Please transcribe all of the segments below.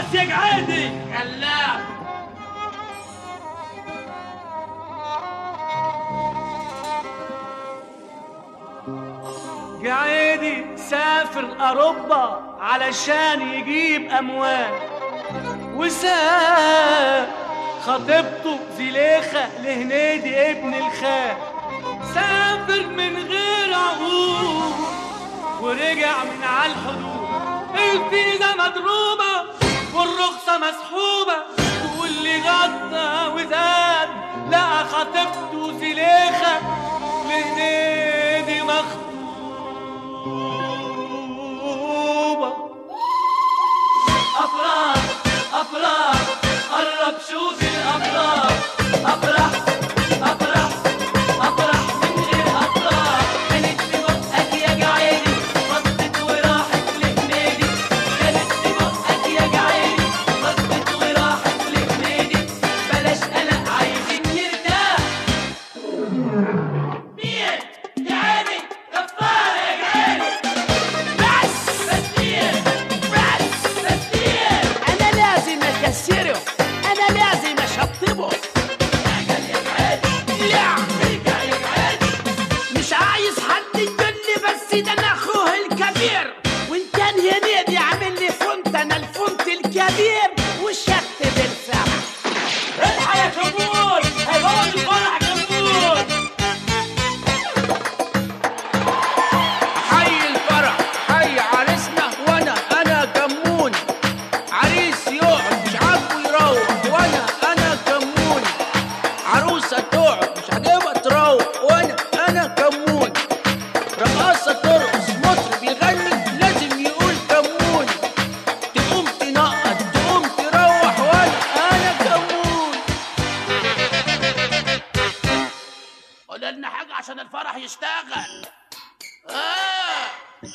بس يا جعادي كلام جعيدي سافر أوروبا علشان يجيب أموال وساب خطيبته زليخة لهنيدي ابن الخال سافر من غير عقود ورجع من على الحدود الفيزا مضروبة والرخصة مسحوبة واللي غطى وزاد لقى خطيبته زليخة لهنيدي مخطوبة أفراح أفراح قرب شوف الأفراح أفرح أفرح أفرح من غير أفراح كانت ببقك يا جعيلي غطت وراحت لهنيدي كانت ببقك يا جعيلي غطت وراحت لهنيدي بلاش قلق عايزين نرتاح مين جعيلي كفارة يا جعيلي بس بس مين بس بس مين انا لازم اكسره انا لازم اشطبه لا مش عايز حد يجني بس ده انا اخوه الكبير وان كان هنيدي عامل لي فونت انا الفونت الكبير وشت بالفرح الحق يا كمون هيبوظ الفرح كمون حي الفرح حي عريسنا وانا انا كمون عريس يقعد مش عاجبه يروح وانا انا كمون عروسه تقعد مش عاجبها تروح وانا انا كمون رقاصه ترقص مطرب يغني لازم يقول كمون تقوم تنقط تقوم تروح وانا انا كمون قول لنا حاجه عشان الفرح يشتغل آه.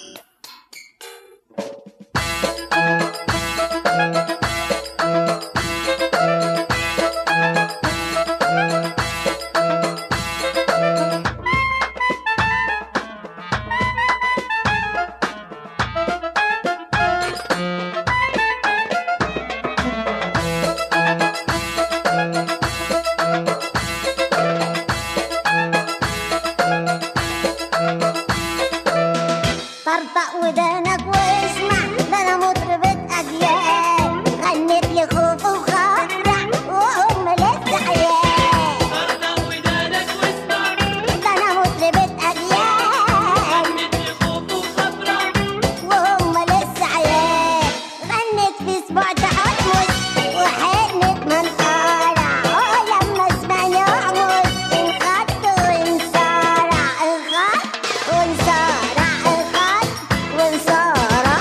طرطق ودانك واسمع ده انا مطربة اجيال غنت لي خوف وخفرع وهم لسه عيال طرطق ودانك واسمع ده انا مطربة اجيال مثل خوف وخبرة وهم لسه عيال غنت في اسبوع تحمس وحقنت منقارع ولما سمعني اعمس انخدت وانصارع انخدت وانصارع انخدت وانصارع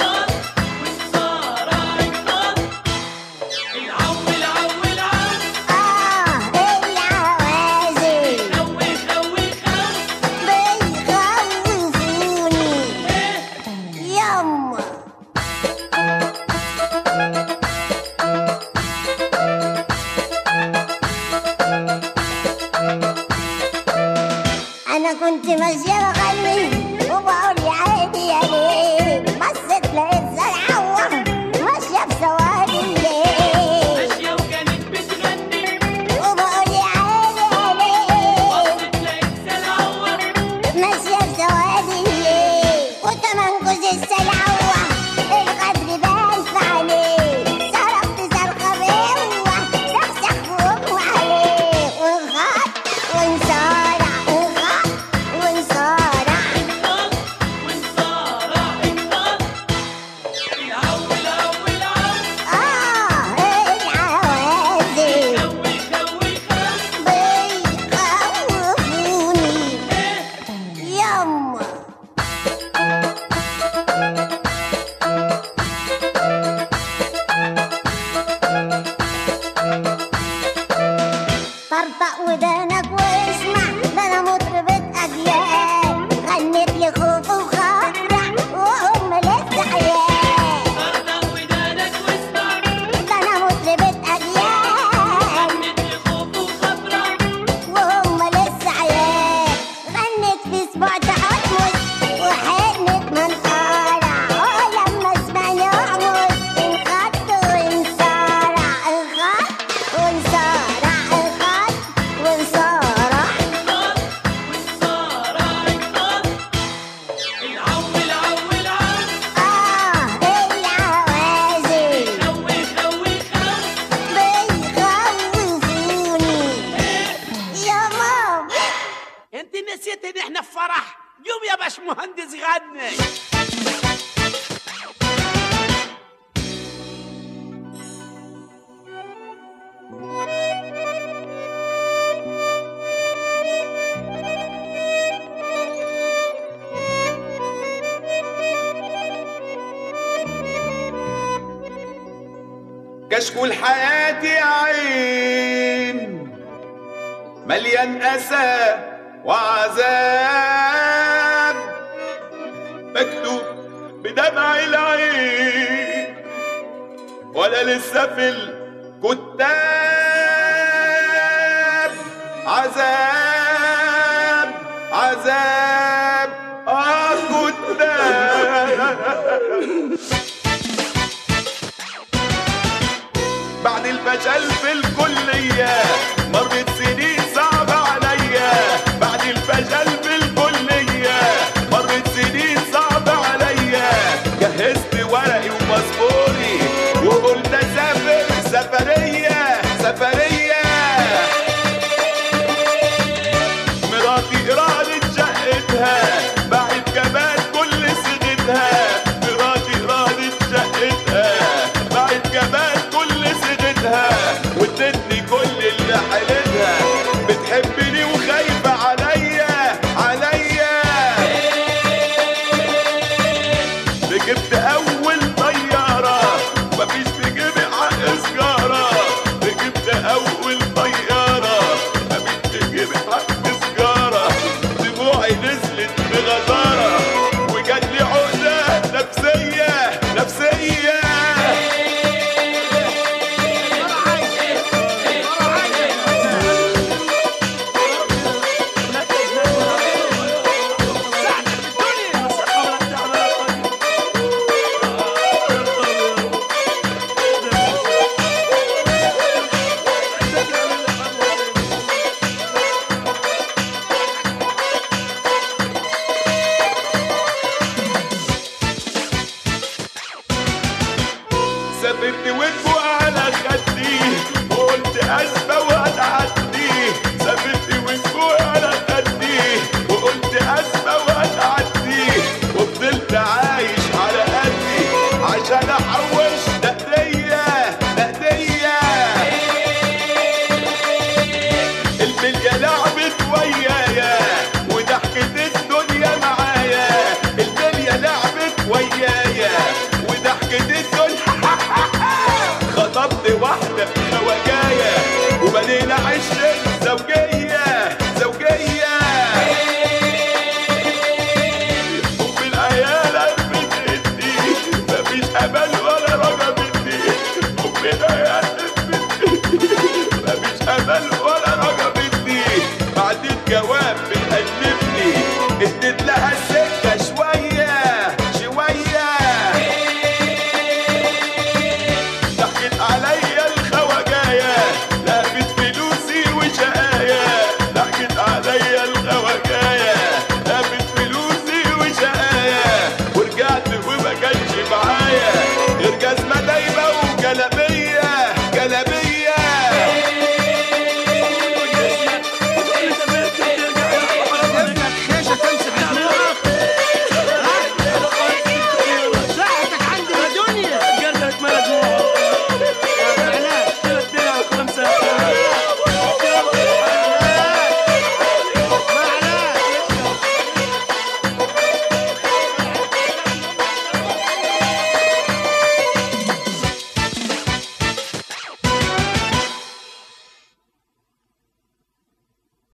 وانصارع النار العو العو العو اه العوازل خوي خوي خوي بيخوفوني يما انا كنت ماشيه بغني وبقول يا عيني يا ليه بصيت لقيت زرعه ماشيه بسواد الليل ماشية وكانت بتغني وبقول يا عيني يا ليه بصت لقيت سلعوة ماشية بسواد الليل وتمن جوز السلعوة الغدر بان في عينيه صرفت صرخة بقوة سخسخ فوق عليه وانخط وانصارع انخط وانصارع النار وانصارع النار العو العو العو اه العوازل خوي خوي خوي بيخوفوني يما كشكول حياتي عين مليان أسى وعذاب مكتوب بدمع العين ولا لسه في الكتاب عذاب عذاب اه كتاب بعد الفشل في الكلية مرت سنين صعبة عليا بعد الفشل في الكلية مرت سنين صعبة عليا جهزت ورقي وباسبوري وقلت اسافر سفرية سفرية مراتي إرادة شقتها باعت كمان كل صيغتها مراتي إرادة شقتها باعت كمان كل صيغتها وادتني كل اللي حيلتها بتحبني وخايفة عليا عليا ركبت أول طيارة مفيش في جيبي حق سجارة ركبت أول طيارة مفيش في جيبي حق سجارة دموعي نزلت بغزارة وجات لي عقدة نفسية نفسية سافرت وفوق على خدي وقلت أسف